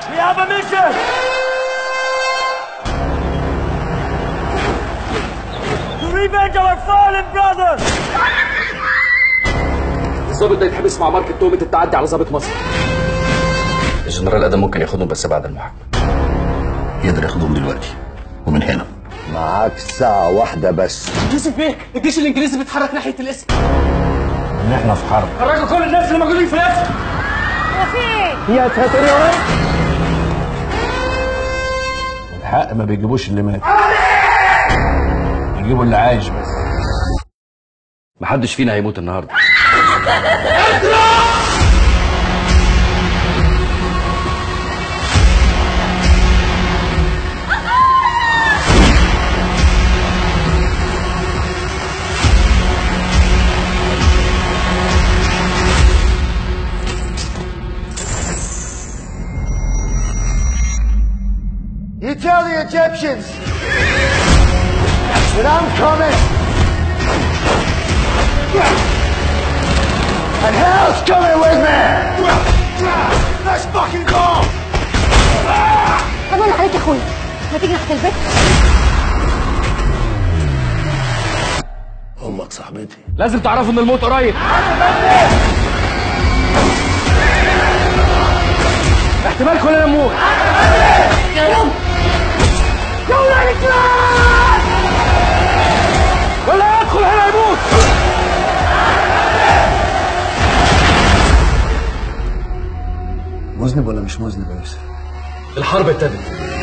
We have a mission! To revenge our fallen brothers! الظابط ده يتحبس مع ماركة تهمة التعدي على ظابط مصر الجنرال ادم ممكن ياخدهم بس بعد المحاكمه يقدر ياخدهم دلوقتي ومن هنا معاك ساعة واحدة بس يوسف بيه الجيش الانجليزي بيتحرك ناحية الاسم ان احنا في حرب خرجوا كل الناس اللي موجودين في الاسم يا ساتر يا رب! الحق ما بيجيبوش اللي مات بيجيبوا اللي عايش بس محدش فينا هيموت النهارده You tell the Egyptians that I'm coming. And hell's coming with me. Let's fucking go. طب انا عليك يا اخويا ما تيجي نحت البيت امك صاحبتي لازم تعرفوا ان الموت قريب احتمال كلنا نموت ولا يدخل هنا يموت مذنب ولا مش مذنب يا يوسف الحرب ابتدت